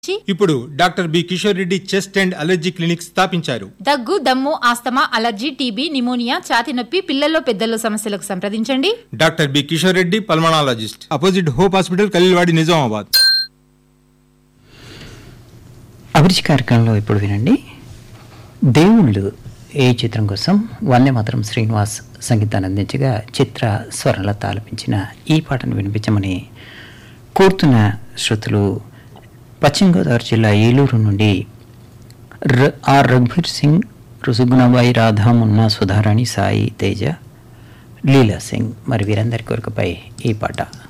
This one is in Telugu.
చి ఇప్పుడు doctor B Kishore Reddy chest and allergy clinic స్థాపించారు దగ్గు దమ్ము ఆస్తమా అలర్జీ టీబీ నిమోనియా ఛాతి నొప్పి పిల్లల్లో పెద్దల్లో సమస్యలకు సంప్రదించండి doctor B Kishore Reddy pulmonologist opposite hope hospital Kalilwadi Nizamabad అభిరుచి కార్యక్రమంలో ఇప్పుడు వినండి దేవుళ్ళు ఏ చిత్రం కోసం వందే మాత్రం శ్రీనివాస్ సంగీతాన్ని అందించగా చిత్ర స్వరలత ఆలపించిన ఈ పాటను వినిపించమని కోరుతున్న శ్రోతలు పశ్చిమ గోదావరి జిల్లా ఏలూరు నుండి ర- ఆర్ రఘుబీర్ సింగ్ రుసుగుణబాయి రాధా మున్నా సుధారాణి సాయి తేజ లీలా సింగ్ మరి వీరందరి కోరికపై ఈ పాట